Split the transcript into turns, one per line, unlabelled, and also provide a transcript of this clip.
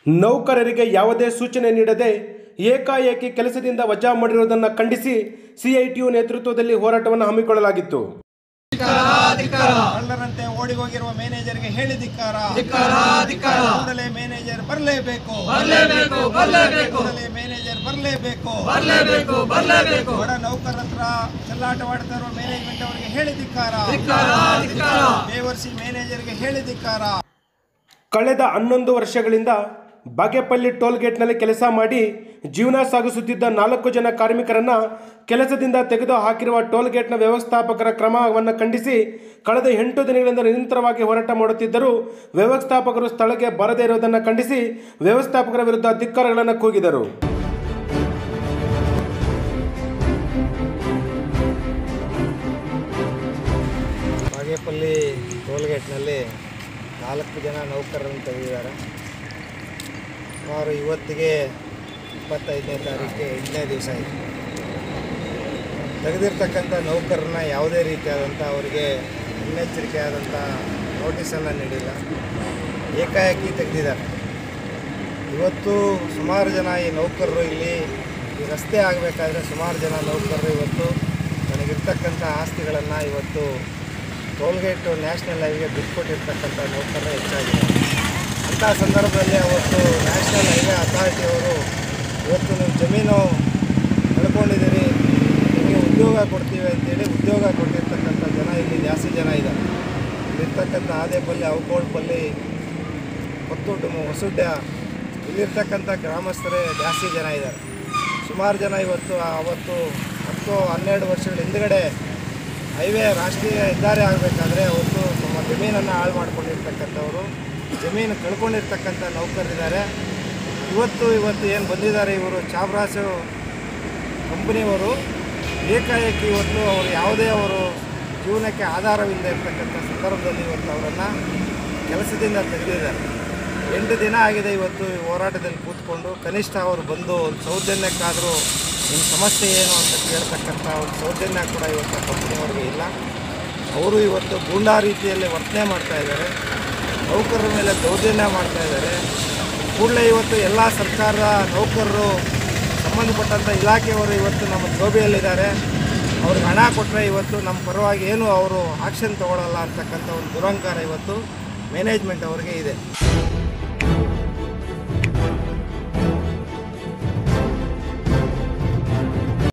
ನೌಕರರಿಗೆ ಯಾವುದೇ ಸೂಚನೆ ನೀಡದೆ ಏಕಾಏಕಿ ಕೆಲಸದಿಂದ ವಜಾ ಮಾಡಿರುವುದನ್ನು ಖಂಡಿಸಿ ಸಿಐಟಿಯು ನೇತೃತ್ವದಲ್ಲಿ ಹೋರಾಟವನ್ನು ಹಮ್ಮಿಕೊಳ್ಳಲಾಗಿತ್ತು
ಕಳ್ಳರಂತೆ ಓಡಿ ಹೋಗಿರುವ ಮ್ಯಾನೇಜರ್ಗೆ ಹೇಳಿ ಧಿಕ್ಕಾರ ಕೂಡಲೇ ಮ್ಯಾನೇಜರ್ ಬರಲೇಬೇಕು
ಬರಲೇಬೇಕು ಬರಲೇಬೇಕು
ಕೂಡಲೇ ಮ್ಯಾನೇಜರ್ ಬರಲೇಬೇಕು
ಬರಲೇಬೇಕು ಬರಲೇಬೇಕು
ಬಡ ನೌಕರರ ಹತ್ರ ಚೆಲ್ಲಾಟವಾಡ್ತಾ ಇರುವ ಮ್ಯಾನೇಜ್ಮೆಂಟ್ ಅವರಿಗೆ ಹೇಳಿ ಧಿಕ್ಕಾರ
ಧಿಕ್ಕಾರ ಧಿಕ್ಕಾರ
ಬೇವರ್ಸಿ ಮ್ಯಾನೇಜರ್ಗೆ ಹೇಳಿ ಧಿಕ್ಕಾರ
ಕಳೆದ ಹನ್ನೊಂದು ವರ್ಷಗಳಿಂದ ಬಾಗೇಪಲ್ಲಿ ಟೋಲ್ ಗೇಟ್ನಲ್ಲಿ ಕೆಲಸ ಮಾಡಿ ಜೀವನ ಸಾಗಿಸುತ್ತಿದ್ದ ನಾಲ್ಕು ಜನ ಕಾರ್ಮಿಕರನ್ನ ಕೆಲಸದಿಂದ ತೆಗೆದು ಹಾಕಿರುವ ಟೋಲ್ ಗೇಟ್ನ ವ್ಯವಸ್ಥಾಪಕರ ಕ್ರಮವನ್ನು ಖಂಡಿಸಿ ಕಳೆದ ಎಂಟು ದಿನಗಳಿಂದ ನಿರಂತರವಾಗಿ ಹೋರಾಟ ಮಾಡುತ್ತಿದ್ದರೂ ವ್ಯವಸ್ಥಾಪಕರು ಸ್ಥಳಕ್ಕೆ ಬರದೇ ಇರುವುದನ್ನು ಖಂಡಿಸಿ ವ್ಯವಸ್ಥಾಪಕರ ವಿರುದ್ಧ ಧಿಕ್ಕಾರಗಳನ್ನು ಕೂಗಿದರು
ಬಾಗೇಪಲ್ಲಿ ಟೋಲ್ಗೇಟ್ನಲ್ಲಿ ನಾಲ್ಕು ಜನ ನೌಕರರನ್ನು ತೆಗೆದಿದ್ದಾರೆ ಸುಮಾರು ಇವತ್ತಿಗೆ ಇಪ್ಪತ್ತೈದನೇ ತಾರೀಕಿಗೆ ಎಂಟನೇ ದಿವಸ ಇದೆ ತೆಗೆದಿರ್ತಕ್ಕಂಥ ನೌಕರರನ್ನ ಯಾವುದೇ ರೀತಿಯಾದಂಥ ಅವರಿಗೆ ಮುನ್ನೆಚ್ಚರಿಕೆಯಾದಂಥ ನೋಟಿಸನ್ನು ನೀಡಿಲ್ಲ ಏಕಾಏಕಿ ತೆಗೆದಿದ್ದಾರೆ ಇವತ್ತು ಸುಮಾರು ಜನ ಈ ನೌಕರರು ಇಲ್ಲಿ ಈ ರಸ್ತೆ ಆಗಬೇಕಾದ್ರೆ ಸುಮಾರು ಜನ ನೌಕರರು ಇವತ್ತು ನನಗಿರ್ತಕ್ಕಂಥ ಆಸ್ತಿಗಳನ್ನು ಇವತ್ತು ಟೋಲ್ಗೇಟು ನ್ಯಾಷನಲ್ ಹೈವೇಗೆ ಬಿಟ್ಕೊಟ್ಟಿರ್ತಕ್ಕಂಥ ನೌಕರರೇ ಹೆಚ್ಚಾಗಿದೆ ಅಂಥ ಸಂದರ್ಭದಲ್ಲಿ ಅವತ್ತು ನ್ಯಾಷನಲ್ ಹೈವೇ ಅಥಾರಿಟಿಯವರು ಇವತ್ತು ನೀವು ಜಮೀನು ಕಳ್ಕೊಂಡಿದ್ದೀರಿ ನಿಮಗೆ ಉದ್ಯೋಗ ಕೊಡ್ತೀವಿ ಅಂತೇಳಿ ಉದ್ಯೋಗ ಕೊಟ್ಟಿರ್ತಕ್ಕಂಥ ಜನ ಇಲ್ಲಿ ಜಾಸ್ತಿ ಜನ ಇದ್ದಾರೆ ಇಲ್ಲಿರ್ತಕ್ಕಂಥ ಆದೇಪಲ್ಲಿ ಅವಕೋಳ್ಪಲ್ಲಿ ಕೊತ್ತೂಟು ಹೊಸುಡ್ಯ ಇಲ್ಲಿರ್ತಕ್ಕಂಥ ಗ್ರಾಮಸ್ಥರೇ ಜಾಸ್ತಿ ಜನ ಇದ್ದಾರೆ ಸುಮಾರು ಜನ ಇವತ್ತು ಅವತ್ತು ಹತ್ತು ಹನ್ನೆರಡು ವರ್ಷಗಳ ಹಿಂದ್ಗಡೆ ಹೈವೇ ರಾಷ್ಟ್ರೀಯ ಹೆದ್ದಾರಿ ಆಗಬೇಕಾದ್ರೆ ಅವತ್ತು ತಮ್ಮ ಜಮೀನನ್ನು ಹಾಳು ಮಾಡ್ಕೊಂಡಿರ್ತಕ್ಕಂಥವ್ರು ಜಮೀನು ಕಳ್ಕೊಂಡಿರ್ತಕ್ಕಂಥ ನೌಕರರಿದ್ದಾರೆ ಇವತ್ತು ಇವತ್ತು ಏನು ಬಂದಿದ್ದಾರೆ ಇವರು ಚಾಬ್ರಾಸು ಕಂಪನಿಯವರು ಏಕಾಏಕಿ ಇವತ್ತು ಅವರು ಯಾವುದೇ ಅವರು ಜೀವನಕ್ಕೆ ಆಧಾರವಿಲ್ಲದೆ ಇರ್ತಕ್ಕಂಥ ಸಂದರ್ಭದಲ್ಲಿ ಇವತ್ತು ಅವರನ್ನು ಕೆಲಸದಿಂದ ತೆಗೆದಿದ್ದಾರೆ ಎಂಟು ದಿನ ಆಗಿದೆ ಇವತ್ತು ಈ ಹೋರಾಟದಲ್ಲಿ ಕೂತ್ಕೊಂಡು ಕನಿಷ್ಠ ಅವರು ಬಂದು ಒಂದು ಸೌಜನ್ಯಕ್ಕಾದರೂ ನಿಮ್ಮ ಸಮಸ್ಯೆ ಏನು ಅಂತ ಕೇಳ್ತಕ್ಕಂಥ ಒಂದು ಸೌಜನ್ಯ ಕೂಡ ಇವತ್ತು ಕಂಪನಿಯವ್ರಿಗೆ ಇಲ್ಲ ಅವರು ಇವತ್ತು ಗೂಂಡಾ ರೀತಿಯಲ್ಲಿ ವರ್ತನೆ ಮಾಡ್ತಾ ಇದ್ದಾರೆ ನೌಕರರ ಮೇಲೆ ದೌರ್ಜನ್ಯ ಮಾಡ್ತಾ ಇದ್ದಾರೆ ಕೂಡಲೇ ಇವತ್ತು ಎಲ್ಲ ಸರ್ಕಾರದ ನೌಕರರು ಸಂಬಂಧಪಟ್ಟಂಥ ಇಲಾಖೆಯವರು ಇವತ್ತು ನಮ್ಮ ಜೋಬಿಯಲ್ಲಿದ್ದಾರೆ ಅವ್ರಿಗೆ ಹಣ ಕೊಟ್ಟರೆ ಇವತ್ತು ನಮ್ಮ ಪರವಾಗಿ ಏನು ಅವರು ಆಕ್ಷನ್ ತಗೊಳ್ಳಲ್ಲ ಅಂತಕ್ಕಂಥ ಒಂದು ದುರಂಕಾರ ಇವತ್ತು ಮ್ಯಾನೇಜ್ಮೆಂಟ್ ಅವರಿಗೆ ಇದೆ